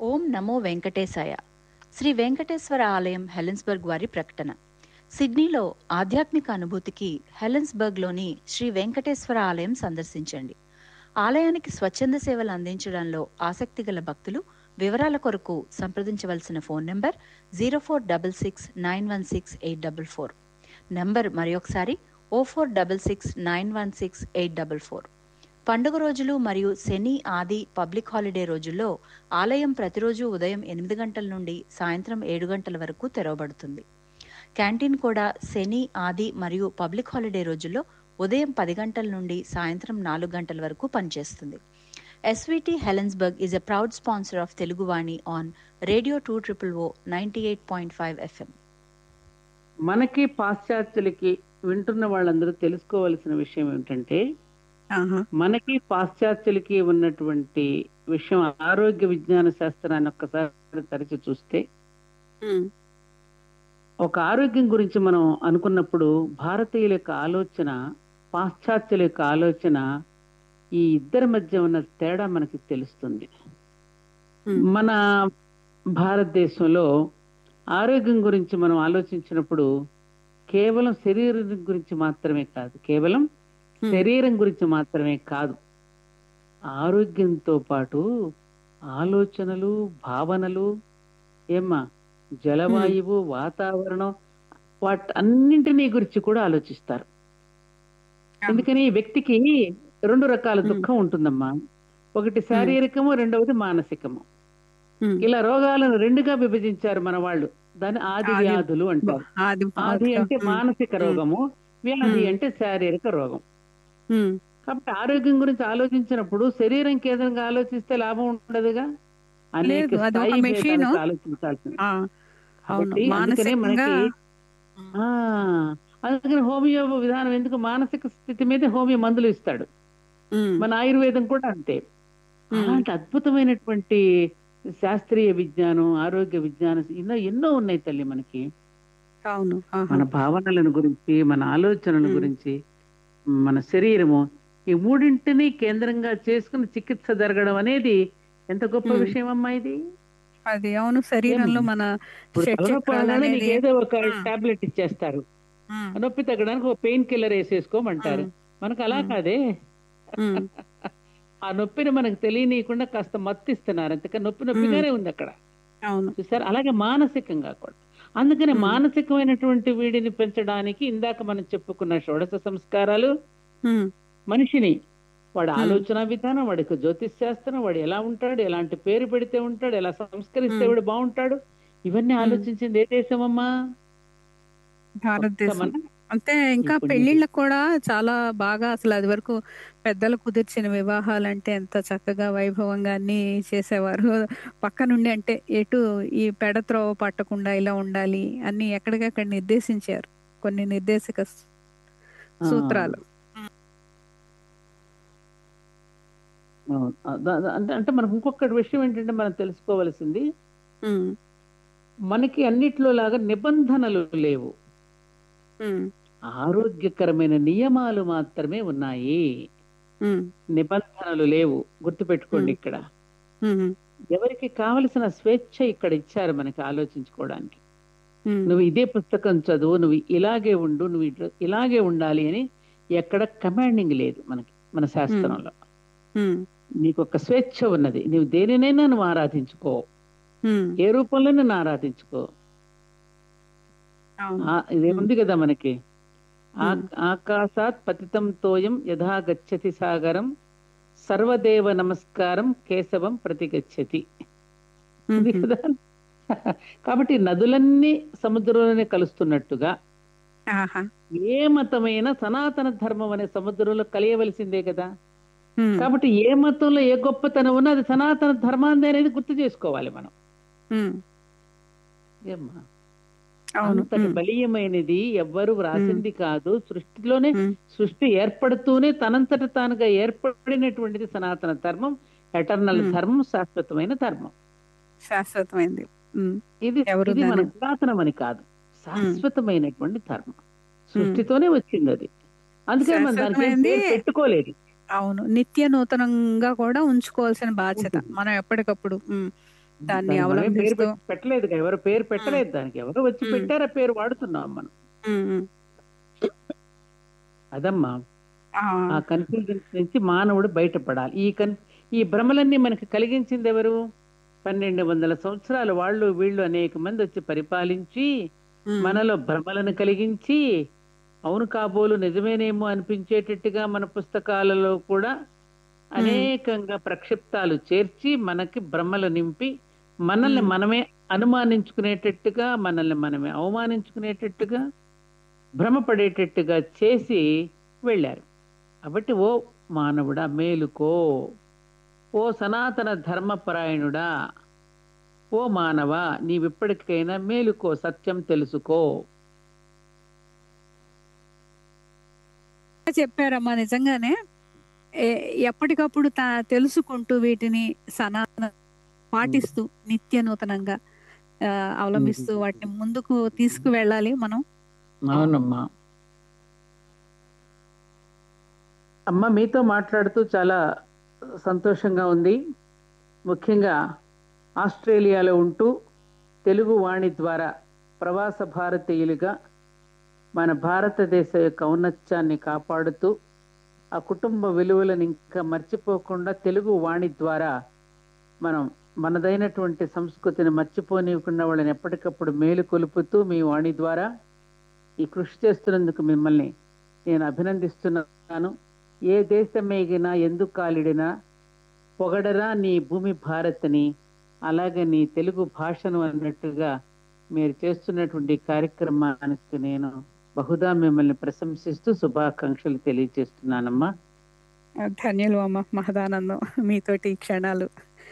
ఓం నమో వెంకటేశాయ శ్రీ వెంకటేశ్వర ఆలయం హెలెన్స్బర్గ్ వారి ప్రకటన సిడ్నీలో ఆధ్యాత్మిక అనుభూతికి హెలెన్స్బర్గ్లోని శ్రీ వెంకటేశ్వర ఆలయం సందర్శించండి ఆలయానికి స్వచ్ఛంద సేవలు అందించడంలో ఆసక్తి గల భక్తులు వివరాల కొరకు సంప్రదించవలసిన phone number zero four double six nine one six eight double four number మరొకసారి O four double six nine one six eight double four పండుగ రోజులు మరియు శని ఆది పబ్లిక్ హాలిడే రోజుల్లో ఆలయం ప్రతిరోజు ఉదయం ఎనిమిది గంటల నుండి సాయంత్రం ఏడు గంటల వరకు తెరవబడుతుంది క్యాంటీన్ కూడా శని ఆది మరియు పబ్లిక్ హాలిడే రోజుల్లో ఉదయం పది గంటల నుండి సాయంత్రం నాలుగు గంటల వరకు పనిచేస్తుంది SVT Helensburgh is a proud sponsor of Teluguvani on radio two triple O ninety eight point five FM మనకి పాశ్చాత్యులకి వింటున్న వాళ్ళందరూ తెలుసుకోవాల్సిన విషయం ఏమిటంటే ఆహా. మనకి పాశ్చాత్యులకి ఉన్నటువంటి విషయం ఆరోగ్య విజ్ఞాన శాస్త్రాన్ని ఒక్కసారి తరచి చూస్తే ఉమ్. ఒక ఆరోగ్యం గురించి మనం అనుకున్నప్పుడు భారతీయుల యొక్క ఆలోచన పాశ్చాత్యుల యొక్క ఆలోచన ఈ ఇద్దరి మధ్య ఉన్న తేడా మనకి తెలుస్తుంది ఉమ్. మన భారతదేశంలో ఆరోగ్యం గురించి మనం ఆలోచించినప్పుడు కేవలం శరీరం గురించి మాత్రమే కాదు కేవలం ఉమ్. శరీరం గురించి మాత్రమే కాదు ఆరోగ్యంతో పాటు ఆలోచనలు భావనలు ఏమ్మా జలవాయువు వాతావరణం వాటన్నింటినీ గురించి కూడా ఆలోచిస్తారు అందుకని ఈ వ్యక్తికి రెండు రకాల ఉమ్. దుఃఖం ఉంటుందమ్మా ఒకటి శారీరకము రెండవది మానసికము ఉమ్. ఇలా రోగాలను రెండుగా విభజించారు మన వాళ్ళు దాన్ని ఆది ఆది- వ్యాధులు అంటారు ఆది ఆది అంటే ఉమ్. మానసిక రోగము వ్యాధి ఉమ్. అంటే శారీరక రోగం ఉమ్. కాబట్టి ఆరోగ్యం గురించి ఆలోచించినప్పుడు శరీరం కేంద్రంగా ఆలోచిస్తే లాభం ఉండదుగా అనేక లేదు, అది ఒక స్థాయి మెషిన్. భేదాలకు ఆలోచించాల్సింది ఆ, అవును కాబట్టి అందుకనే మానసికంగా మనకి ఆ అందుకని హోమియో విధానం ఎందుకు మానసిక స్థితి మీద హోమియో మందులు ఇస్తాడు ఉమ్. మన ఆయుర్వేదం కూడా అంతే ఉమ్. అలాంటి అద్భుతమైనటువంటి శాస్త్రీయ విజ్ఞానం ఆరోగ్య విజ్ఞానం ఎన్నో ఎన్నో ఉన్నాయి తల్లి మనకి అవును ఆహా. మన భావనలను గురించి మన ఆలోచనల మ్మ్. గురించి మన శరీరము ఈ మూడింటిని కేంద్రంగా చేసుకుని చికిత్స జరగడం అనేది ఎంత గొప్ప మ్మ్. విషయం అమ్మా ఇది అది అవును శరీరంలో ఏం? మన ఇప్పుడు షట్ తలనొప్పి చక్రాలు అనగానే అనేది నీకు ఏదో ఒక మ్మ్. టాబ్లెట్ ఇచ్చేస్తారు ఉమ్. నొప్పి తగ్గడానికి ఒక పెయిన్ కిల్లర్ వేసేసుకోమంటారు ఉమ్. మనకు అలా మ్మ్. కాదే ఉమ్. ఆ నొప్పిని మనకు తెలియనీయకుండా కాస్త మత్తిస్తున్నారు అంతక నొప్పి నొప్పిగానే ఉంది అక్కడ అవును చూసారు అలాగే మానసికంగా కూడా అందుకని మ్మ్. మానసికమైనటువంటి వీడిని పెంచడానికి ఇందాక మనం చెప్పుకున్న షోడశ సంస్కారాలు ఉమ్. మనిషిని వాడి మ్మ్. ఆలోచన విధానం వాడికి జ్యోతిష్ శాస్త్రం వాడు ఎలా ఉంటాడు ఎలాంటి పేరు పెడితే ఉంటాడు ఎలా సంస్కరిస్తే మ్మ్. వాడు బాగుంటాడు ఇవన్నీ మ్మ్. ఆలోచించింది ఏ దేశమమ్మా భారతదేశం మన- అంతే ఇంకా ఇప్పుడు పెళ్లిళ్ళకు కూడా చాలా బాగా అసలు అది వరకు పెద్దలు కుదిర్చిన వివాహాలు అంటే ఎంత చక్కగా వైభవంగా అన్ని చేసేవారు పక్క నుండి అంటే ఎటు ఈ పెడత్రోవ పట్టకుండా ఇలా ఉండాలి అన్ని ఎక్కడికక్కడ నిర్దేశించారు కొన్ని నిర్దేశక స్- ఆ, సూత్రాలు అవును. అద- అద- అంటే అంటే మనకు ఇంకొకటి విషయం ఏంటంటే మనం తెలుసుకోవాల్సింది ఉమ్, మనకి అన్నిట్లో లాగా నిబంధనలు లేవు ఉమ్, ఆరోగ్యకరమైన నియమాలు మాత్రమే ఉన్నాయి ఉమ్, నిబంధనలు లేవు గుర్తుపెట్టుకోండి మ్మ్. ఇక్కడ ఉమ్, ఎవరికి కావలసిన స్వేచ్ఛ ఇక్కడ ఇచ్చారు మనకి ఆలోచించుకోవడానికి ఉమ్, నువ్వు ఇదే పుస్తకం చదువు నువ్వు ఇలాగే ఉండు నువ్వు ఇట్లా- ఇలాగే ఉండాలి అని ఎక్కడ కమాండింగ్ లేదు మనకి మన శాస్త్రంలో ఉమ్, నీకు ఒక స్వేచ్ఛ ఉన్నది నువ్వు దేనినైనా నువ్వు ఆరాధించుకో ఉమ్, ఏ రూపంలోనైనా ఆరాధించుకో అవును. ఆ, ఇదేముంది కదా మనకి ఆ- మ్మ్. ఆకాశాత్ పతితం తోయం యథా గచ్చతి సాగరం సర్వదేవ నమస్కారం కేశవం ప్రతిగచ్చతి ఉంది ఉమ్, కదా కాబట్టి నదులన్నీ సముద్రంలోనే కలుస్తున్నట్టుగా ఆహా. ఏ మతమైనా సనాతన ధర్మం అనే సముద్రంలో కలియవలసిందే కదా ఉమ్, కాబట్టి ఏ మతంలో ఏ గొప్పతనం ఉన్నా అది సనాతన ధర్మాందే అనేది గుర్తు చేసుకోవాలి మనం ఉమ్, ఏమ్మా అవును అంతటి ఉమ్, బలీయమైనది ఎవ్వరు వ్రాసింది కాదు సృష్టిలోనే ఉమ్, సృష్టి ఏర్పడుతూనే తనంతట తానుగా ఏర్పడినటువంటిది సనాతన ధర్మం ఎటర్నల్ మ్మ్. ధర్మం శాశ్వతమైన ధర్మం శాశ్వతమైంది ఉమ్, ఇది ఎవరు ఇది మన దాన్ని- పురాతనం అని కాదు శాశ్వతమైనటువంటి ధర్మం సృష్టితోనే వచ్చింది అది అందుకని మనం దానికి ఏం శాశ్వతమైంది. పేరు పెట్టుకోలేదు అవును నిత్య నూతనంగా కూడా ఉంచుకోవాల్సిన బాధ్యత ఉంటుంది. మనం ఎప్పటికప్పుడు ఉమ్, దాన్ని దానికి మనమేం పేరు అవలంబిస్తూ పెట్- పెట్టలేదు కదా, ఎవరు పేరు పెట్టలేదు దానికి ఎవరు వచ్చి మ్మ్. పెట్టారా పేరు వాడుతున్నాం మనం ఉమ్, ఉమ్. అదమ్మా ఆ, ఆ కన్ఫ్యూజన్ నుంచి మానవుడు బయటపడాలి ఈ కన్ ఈ భ్రమలన్నీ మనకి కలిగించింది ఎవరు పన్నెండు వందల సంవత్సరాలు వాళ్ళు వీళ్ళు అనేక మంది వచ్చి పరిపాలించి ఉమ్, మనలో భ్రమలను కలిగించి అవును కాబోలు నిజమేనేమో అనిపించేటట్టుగా మన పుస్తకాలలో కూడా అనేకంగా ప్రక్షిప్తాలు చేర్చి మనకి భ్రమలు నింపి మనల్ని మ్మ్. మనమే అనుమానించుకునేటట్టుగా మనల్ని మనమే అవమానించుకునేటట్టుగా భ్రమపడేటట్టుగా చేసి వెళ్ళారు కాబట్టి ఓ మానవుడా మేలుకో ఓ సనాతన ధర్మపరాయణుడా ఓ మానవ నీవిప్పటికైనా మేలుకో సత్యం తెలుసుకో చెప్పారమ్మా నిజంగానే ఏ- ఎప్పటికప్పుడు తా- తెలుసుకుంటూ వీటిని సనాతన పాటిస్తూ నిత్య నూతనంగా ఆ, అవలంబిస్తూ వాటిని ముందుకు తీసుకువెళ్ళాలి మనం అవునమ్మా అమ్మ మీతో మాట్లాడుతూ చాలా సంతోషంగా ఉంది ముఖ్యంగా ఆస్ట్రేలియాలో ఉంటూ తెలుగు వాణి ద్వారా ప్రవాస భారతీయులుగా మన భారతదేశ యొక్క ఔన్నత్యాన్ని కాపాడుతూ ఆ కుటుంబ విలువలను ఇంకా మర్చిపోకుండా తెలుగు వాణి ద్వారా మనం మనదైనటువంటి సంస్కృతిని మర్చిపోనివ్వకుండా వాళ్ళని ఎప్పటికప్పుడు మేలు కొలుపుతూ మీ వాణి ద్వారా ఈ కృషి చేస్తున్నందుకు మిమ్మల్ని నేను అభినందిస్తున్నాను ఏ దేశమేగినా ఎందుకు కాలిడినా పొగడరా నీ భూమి భారత్ని అలాగే నీ తెలుగు భాషను అన్నట్టుగా మీరు చేస్తున్నటువంటి కార్యక్రమానికి నేను బహుదా మిమ్మల్ని ప్రశంసిస్తూ శుభాకాంక్షలు తెలియజేస్తున్నానమ్మా ధన్యులు అమ్మ మహదానందం మీతోటి ఈ క్షణాలు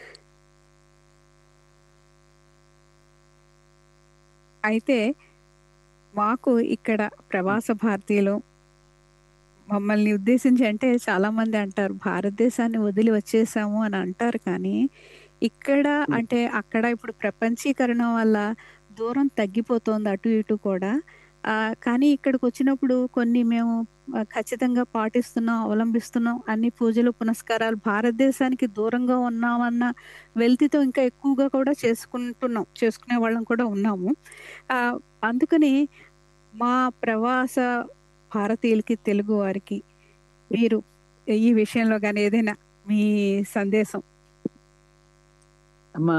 అయితే మాకు ఇక్కడ ప్రవాస భారతీయులు మమ్మల్ని ఉద్దేశించి అంటే చాలా మంది అంటారు భారతదేశాన్ని వదిలి వచ్చేసాము అని అంటారు కానీ ఇక్కడ అంటే అక్కడ ఇప్పుడు ప్రపంచీకరణ వల్ల దూరం తగ్గిపోతోంది అటు ఇటు కూడా ఆ, కానీ ఇక్కడికి వచ్చినప్పుడు కొన్ని మేము ఆ, ఖచ్చితంగా పాటిస్తున్నాం అవలంబిస్తున్నాం అన్ని పూజలు పునస్కారాలు భారతదేశానికి దూరంగా ఉన్నామన్న వెల్తితో ఇంకా ఎక్కువగా కూడా చేసుకుంటున్నాం చేసుకునే వాళ్ళం కూడా ఉన్నాము ఆ, అందుకని మా ప్రవాస భారతీయులకి తెలుగు వారికి మీరు ఈ విషయంలో కానీ ఏదైనా మీ సందేశం అమ్మా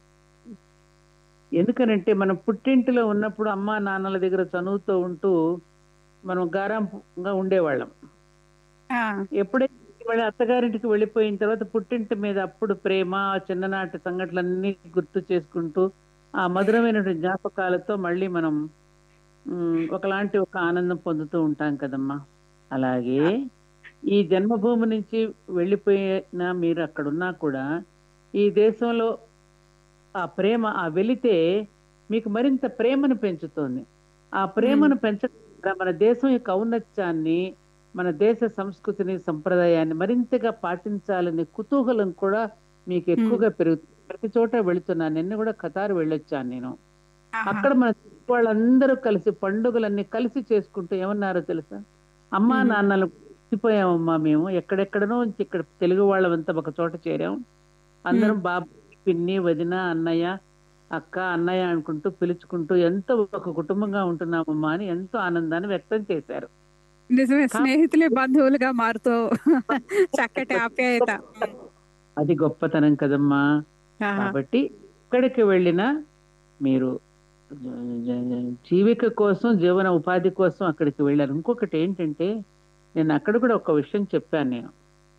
ఎందుకనంటే మనం పుట్టింటిలో ఉన్నప్పుడు అమ్మా నాన్నల దగ్గర చదువుతూ ఉంటూ మనం గారంగా ఉండేవాళ్ళం ఆ, ఎప్పుడైతే వాళ్ళ అత్తగారింటికి వెళ్ళిపోయిన తర్వాత పుట్టింటి మీద అప్పుడు ప్రేమ ఆ చిన్ననాటి సంఘటనలన్నీ గుర్తు చేసుకుంటూ ఆ మధురమైనటువంటి జ్ఞాపకాలతో మళ్ళీ మనం ఉమ్, ఒకలాంటి ఒక ఆనందం పొందుతూ ఉంటాం కదమ్మా అలాగే ఈ జన్మభూమి నుంచి వెళ్ళిపోయిన మీరు అక్కడ ఉన్నా కూడా ఈ దేశంలో ఆ ప్రేమ ఆ వెళితే మీకు మరింత ప్రేమను పెంచుతోంది ఆ ప్రేమను పెంచడం ద్వారా మన దేశం యొక్క ఔన్నత్యాన్ని మన దేశ సంస్కృతిని సంప్రదాయాన్ని మరింతగా పాటించాలనే కుతూహలం కూడా మీకు ఎక్కువగా పెరుగుతుంది ప్రతి చోట వెళుతున్నాను నిన్న కూడా ఖతారు వెళ్ళొచ్చాను నేను ఆహా. అక్కడ మన వాళ్ళందరూ కలిసి పండుగలన్నీ కలిసి చేసుకుంటూ ఏమన్నారో తెలుసా అమ్మా మ్మ్. నాన్నలు మర్చిపోయామమ్మా మేము ఎక్కడెక్కడనో నుంచి ఇక్కడ తెలుగు వాళ్ళమంతా ఒక చోట చేరాం అందరం బాబు పిన్ని వదిన అన్నయ్య అక్క అన్నయ్య అనుకుంటూ పిలుచుకుంటూ ఎంతో ఒక కుటుంబంగా ఉంటున్నామమ్మా అని ఎంతో ఆనందాన్ని వ్యక్తం చేశారు నిజమే స్నేహితులే బంధువులుగా మారుతూ చక్కటి ఆప్యాయత అది గొప్పతనం కదమ్మా ఆహా. కాబట్టి ఎక్కడికి వెళ్ళినా మీరు జ- జ- జీవిక కోసం జీవన ఉపాధి కోసం అక్కడికి వెళ్ళారు ఇంకొకటి ఏంటంటే నేను అక్కడ కూడా ఒక విషయం చెప్పాను నేను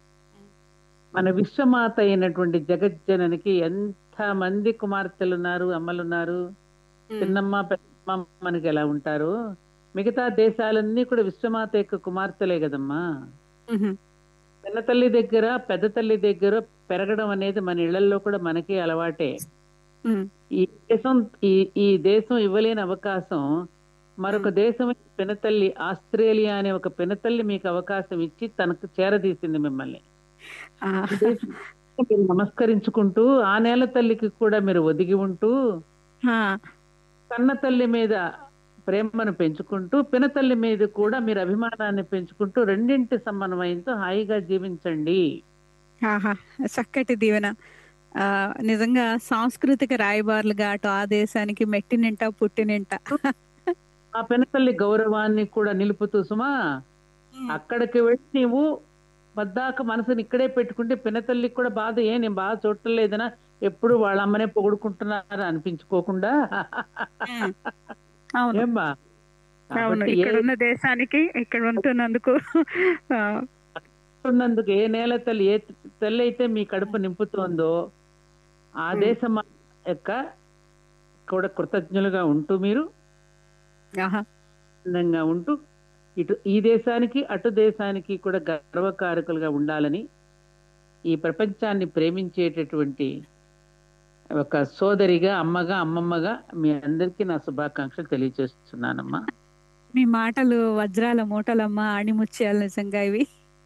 మన విశ్వమాత అయినటువంటి జగజ్జననికి ఎంత మంది కుమార్తెలు ఉన్నారు అమ్మలు ఉన్నారు చిన్నమ్మ పెద్దమ్మ మనకి ఎలా ఉంటారు మిగతా దేశాలన్నీ కూడా విశ్వమాత యొక్క కుమార్తెలే కదమ్మా మ్హూ. చిన్న తల్లి దగ్గర పెద్ద తల్లి దగ్గర పెరగడం అనేది మన ఇళ్లలో కూడా మనకి అలవాటే మ్. ఈ దేశం ఈ ఈ దేశం ఇవ్వలేని అవకాశం మరొక దేశం పినతల్లి ఆస్ట్రేలియా అనే ఒక పినతల్లి మీకు అవకాశం ఇచ్చి తనకు చేరదీసింది మిమ్మల్ని ఆ. మీరు నమస్కరించుకుంటూ ఆ నేల తల్లికి కూడా మీరు ఒదిగి ఉంటూ ఆ. కన్న తల్లి మీద ప్రేమను పెంచుకుంటూ పినతల్లి మీద కూడా మీరు అభిమానాన్ని పెంచుకుంటూ రెండింటి సమన్వయంతో హాయిగా జీవించండి ఆహా చక్కటి దీవెన ఆ, నిజంగా సాంస్కృతిక రాయబారులుగా అటు ఆ దేశానికి మెట్టినింట పుట్టినింట ఆ పెనతల్లి గౌరవాన్ని కూడా నిలుపుతూ సుమా అక్కడికి వెళ్ళి నీవు పద్దాక మనసుని ఇక్కడే పెట్టుకుంటే పినతల్లికి కూడా బాధ ఏ నేను బాగా చూడలేదనా ఎప్పుడు వాళ్ళ అమ్మనే పొగుడుకుంటున్నారా అనిపించుకోకుండా ఉమ్. అవును ఏమ్మా అవును కాబట్టి ఇక్కడ ఉన్న దేశానికి ఇక్కడ ఉంటున్నందుకు ఆ, ఉన్నందుకు ఏ నేల తల్లి ఏ తల్లి అయితే మీ కడుపు నింపుతోందో ఆ ఉమ్. దేశం యొక్క కూడా కృతజ్ఞులుగా ఉంటూ మీరు ఆహా ఆనందంగా ఉంటూ ఇటు ఈ దేశానికి అటు దేశానికి కూడా గర్వకారకులుగా ఉండాలని ఈ ప్రపంచాన్ని ప్రేమించేటటువంటి ఒక సోదరిగా అమ్మగా అమ్మమ్మగా మీ అందరికీ నా శుభాకాంక్షలు తెలియజేస్తున్నానమ్మా మీ మాటలు వజ్రాల మూటలమ్మ ఆణిముత్యాలు నిజంగా ఇవి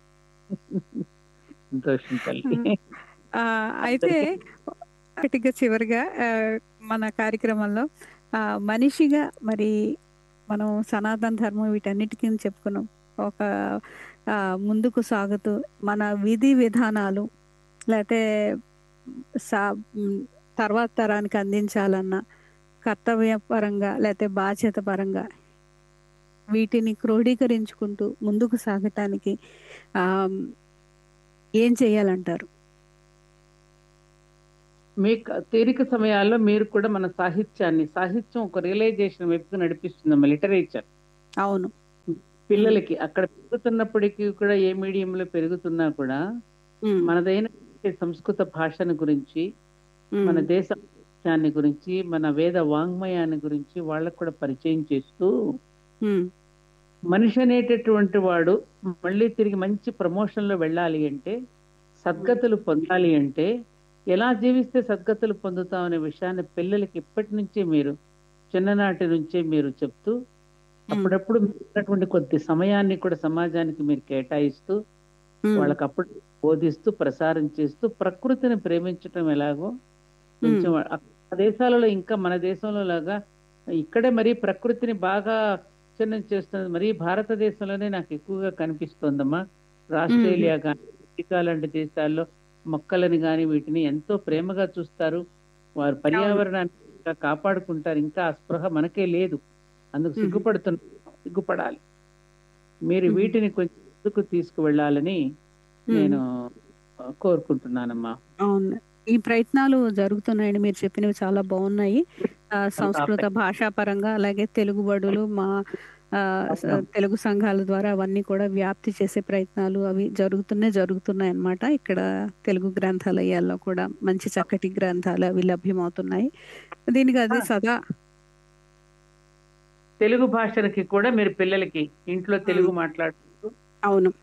సంతోషం తల్లి ఆ, అయితే ఒకటిగా చివరిగా ఆ, మన కార్యక్రమంలో ఆ, మనిషిగా మరి మనం సనాతన ధర్మం వీటన్నిటికీ చెప్పుకున్నాం ఒక ఆ, ముందుకు సాగుతూ మన విధి విధానాలు లేకపోతే సా ఉమ్, తర్వాత తరానికి అందించాలన్న కర్తవ్య పరంగా లేకపోతే బాధ్యత పరంగా వీటిని క్రోడీకరించుకుంటూ ముందుకు సాగటానికి ఆ, ఏం చేయాలంటారు మీ క- తీరిక సమయాల్లో మీరు కూడా మన సాహిత్యాన్ని సాహిత్యం ఒక రియలైజేషన్ వైపుకు నడిపిస్తుందమ్మా లిటరేచర్ అవును పిల్లలకి అక్కడ పెరుగుతున్నప్పటికీ కూడా ఏ మీడియంలో పెరుగుతున్నా కూడా ఉమ్, మనదైన సంస్కృత భాషను గురించి ఉమ్, మన దేశ సాహిత్యాన్ని గురించి మన వేద వాంగ్మయాన్ని గురించి వాళ్ళకు కూడా పరిచయం చేస్తూ ఉమ్, మనిషి అనేటటువంటి వాడు మళ్ళీ తిరిగి మంచి ప్రమోషన్ లో వెళ్ళాలి అంటే సద్గతులు పొందాలి అంటే ఎలా జీవిస్తే సద్గతులు పొందుతాం అనే విషయాన్ని పిల్లలకి ఇప్పటి నుంచే మీరు చిన్ననాటి నుంచే మీరు చెప్తూ అప్పుడప్పుడు ఉన్నటువంటి కొద్ది సమయాన్ని కూడా సమాజానికి మీరు కేటాయిస్తూ ఉమ్, వాళ్ళకి అప్పుడు బోధిస్తూ ప్రసారం చేస్తూ ప్రకృతిని ప్రేమించటం ఎలాగో కొంచెం ఆ దేశాలలో ఇంకా మన దేశంలో లాగా ఇక్కడే మరి ప్రకృతిని బాగా చిన్నం చేస్తుంది మరి భారతదేశంలోనే నాకు ఎక్కువగా కనిపిస్తోందమ్మా ఆస్ట్రేలియా కానీ అమెరికా లాంటి దేశాల్లో మొక్కలని కానీ వీటిని ఎంతో ప్రేమగా చూస్తారు వారు పర్యావరణాన్ని ఇంకా కాపాడుకుంటారు ఇంకా ఆ స్పృహ మనకే లేదు అందుకు మ్మ్. సిగ్గుపడుతున్నా సిగ్గుపడాలి మీరు మ్మ్. వీటిని కొంచెం ముందుకు తీసుకువెళ్ళాలని ఉమ్, నేను ఆ, కోరుకుంటున్నానమ్మా అవును ఈ ప్రయత్నాలు జరుగుతున్నాయండి మీరు చెప్పినవి చాలా బాగున్నాయి ఆ, సంస్కృత భాషా పరంగా అలాగే తెలుగు బడులు మా ఆ, స- తెలుగు సంఘాల ద్వారా అవన్నీ కూడా వ్యాప్తి చేసే ప్రయత్నాలు అవి జరుగుతూనే జరుగుతున్నాయి అన్నమాట ఇక్కడ తెలుగు గ్రంథాలయాల్లో కూడా మంచి చక్కటి గ్రంథాలు అవి లభ్యమవుతున్నాయి దీనికి అది సదా తెలుగు భాషలకి కూడా మీరు పిల్లలకి ఇంట్లో తెలుగు మాట్లాడుతూ అవును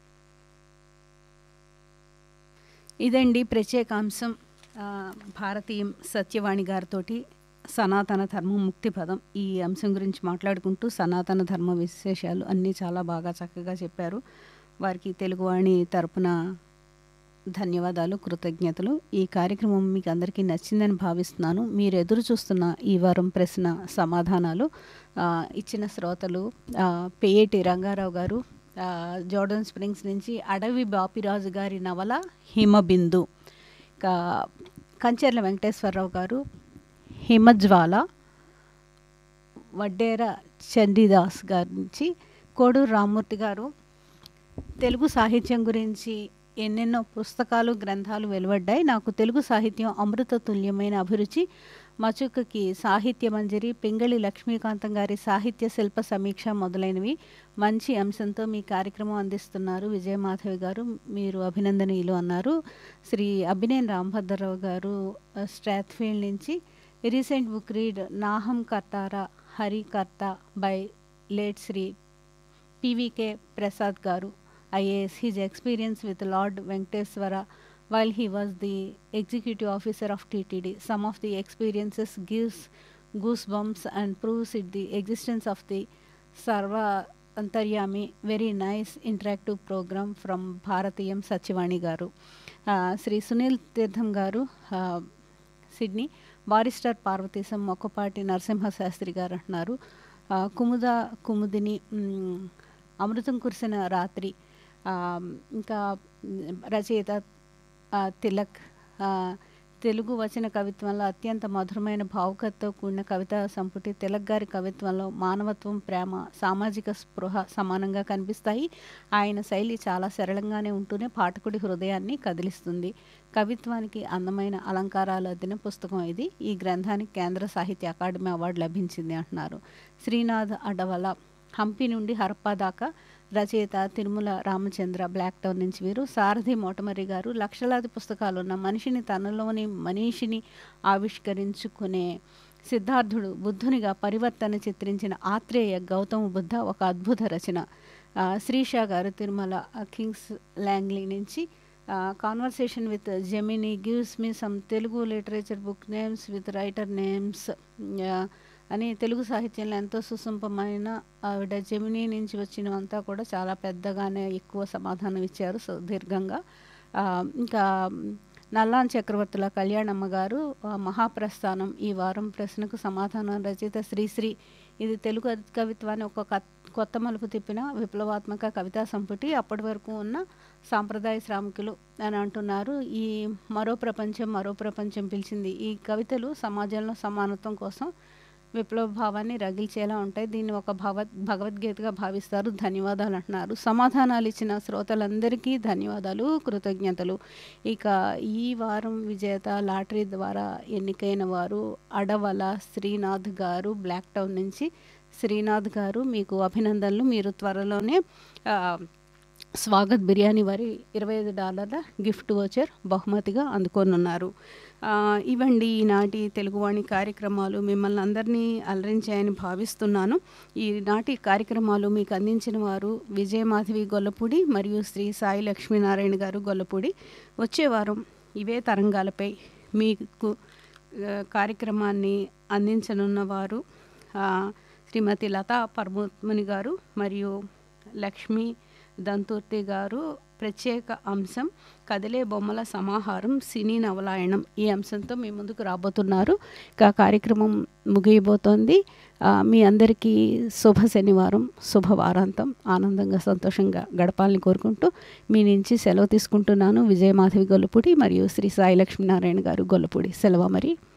ఇదండి ప్రత్యేకాంశం ఆ, భారతీయం సత్యవాణి గారితోటి సనాతన ధర్మం ముక్తి పదం ఈ అంశం గురించి మాట్లాడుకుంటూ సనాతన ధర్మ విశేషాలు అన్నీ చాలా బాగా చక్కగా చెప్పారు వారికి తెలుగువాణి తరపున ధన్యవాదాలు కృతజ్ఞతలు ఈ కార్యక్రమం మీకు అందరికీ నచ్చిందని భావిస్తున్నాను మీరు ఎదురు చూస్తున్న ఈ వారం ప్రశ్న సమాధానాలు ఆ, ఇచ్చిన శ్రోతలు ఆ, పేయేటి రంగారావు గారు ఆ, జోర్డన్ స్ప్రింగ్స్ నుంచి అడవి బాపిరాజు గారి నవల హిమబిందు ఇంకా కంచెర్ల వెంకటేశ్వరరావు గారు హిమజ్వాల వడ్డేర చండీదాస్ గారి నుంచి కోడూరు రామ్మూర్తి గారు తెలుగు సాహిత్యం గురించి ఎన్నెన్నో పుస్తకాలు గ్రంథాలు వెలువడ్డాయి నాకు తెలుగు సాహిత్యం అమృత తుల్యమైన అభిరుచి మచుకకి సాహిత్య మంజరి పింగళి లక్ష్మీకాంతం గారి సాహిత్య శిల్ప సమీక్ష మొదలైనవి మంచి అంశంతో మీ కార్యక్రమం అందిస్తున్నారు విజయమాధవి గారు మీరు అభినందనీయులు అన్నారు శ్రీ అభినేన్ రాంభద్రరావు గారు ఆ, స్ట్రాత్ఫీల్డ్ నుంచి రీసెంట్ బుక్ రీడ్ నాహం కర్తారా హరి కర్త by late Shri PVK Prasad garu IAS his experience with lord Venkateswara while he was the executive officer of TTD. Some of the experiences gives goosebumps and proves it the existence of the Sarva Antaryami. Very nice interactive program from Bharatiyam Sachivani Garu. Uh, Shri Sunil Theertham garu uh, Sydney barrister Parvateesam Mokkapati Narasimha Sastri garu అంటున్నారు ఆ, కుముద కుముదిని మ్, అమృతం కురిసిన రాత్రి ఆ, ఇంకా మ్, రచయిత ఆ, తిలక్ ఆ, తెలుగు వచన కవిత్వంలో అత్యంత మధురమైన భావుకతతో కూడిన కవితా సంపుటి తిలక్ గారి కవిత్వంలో మానవత్వం ప్రేమ సామాజిక స్పృహ సమానంగా కనిపిస్తాయి ఆయన శైలి చాలా సరళంగానే ఉంటూనే పాఠకుడి హృదయాన్ని కదిలిస్తుంది కవిత్వానికి అందమైన అలంకారాలు అద్దిన పుస్తకం ఇది ఈ గ్రంథానికి కేంద్ర సాహిత్య అకాడమీ అవార్డు లభించింది అంటున్నారు శ్రీనాథ్ అడవల హంపి నుండి హరప్పా దాకా రచయిత తిరుమల రామచంద్ర బ్లాక్ టౌన్ నుంచి వీరు సారథి మోటమరి గారు లక్షలాది పుస్తకాలు ఉన్న మనిషిని తనలోని మనీషిని ఆవిష్కరించుకునే సిద్ధార్థుడు బుద్ధునిగా పరివర్తన చిత్రించిన ఆత్రేయ గౌతమ బుద్ధ ఒక అద్భుత రచన ఆ, శ్రీషా గారు తిరుమల ఆ, కింగ్స్ లాంగ్లీ నుంచి conversation with Gemini gives me some Telugu literature book names with writer names అని తెలుగు సాహిత్యంలో ఎంతో సుసంపమైన ఆవిడ జెమినీ నుంచి వచ్చినవంతా కూడా చాలా పెద్దగానే ఎక్కువ సమాధానం ఇచ్చారు సుదీర్ఘంగా ఆ, ఇంకా నల్లాన్ చక్రవర్తుల కళ్యాణమ్మ గారు ఆ, మహాప్రస్థానం ఈ వారం ప్రశ్నకు సమాధానం రచయిత శ్రీశ్రీ ఇది తెలుగు అధి- కవిత్వాన్ని ఒక కత్- కొత్త మలుపు తిప్పిన విప్లవాత్మక కవితా సంపుటి అప్పటి వరకు ఉన్న సాంప్రదాయ శ్రామికులు అని అంటున్నారు ఈ మరో ప్రపంచం మరో ప్రపంచం పిలిచింది ఈ కవితలు సమాజంలో సమానత్వం కోసం విప్లవ భావాన్ని రగిల్చేలా ఉంటాయి దీన్ని ఒక భగవద్ భగవద్గీతగా భావిస్తారు ధన్యవాదాలు అంటున్నారు సమాధానాలు ఇచ్చిన శ్రోతలందరికీ ధన్యవాదాలు కృతజ్ఞతలు ఇక ఈ వారం విజేత లాటరీ ద్వారా ఎన్నికైన వారు అడవల శ్రీనాథ్ గారు బ్లాక్ టౌన్ నుంచి శ్రీనాథ్ గారు మీకు అభినందనలు మీరు త్వరలోనే ఆ, స్వాగత్ బిర్యానీ వారి ఇరవై ఐదు డాలర్ల గిఫ్ట్ వోచర్ బహుమతిగా అందుకోనున్నారు ఆ, ఇవండి ఈనాటి తెలుగువాణి కార్యక్రమాలు మిమ్మల్ని అందరినీ అలరించాయని భావిస్తున్నాను ఈనాటి కార్యక్రమాలు మీకు అందించిన వారు విజయమాధవి గొల్లపూడి మరియు శ్రీ సాయి లక్ష్మీనారాయణ గారు గొల్లపూడి వచ్చే వారం ఇవే తరంగాలపై మీకు ఆ, కార్యక్రమాన్ని అందించనున్న వారు ఆ, శ్రీమతి లతా పరమోత్ముని గారు మరియు లక్ష్మీ దంతుర్తి గారు ప్రత్యేక అంశం కదిలే బొమ్మల సమాహారం సినీ నవలాయనం ఈ అంశంతో మీ ముందుకు రాబోతున్నారు ఇక కార్యక్రమం ముగియబోతోంది ఆ, మీ అందరికీ శుభ శనివారం శుభవారాంతం ఆనందంగా సంతోషంగా గడపాలని కోరుకుంటూ మీ నుంచి సెలవు తీసుకుంటున్నాను విజయమాధవి గొల్లపూడి మరియు శ్రీ సాయి లక్ష్మీనారాయణ గారు గొల్లపూడి సెలవు మరి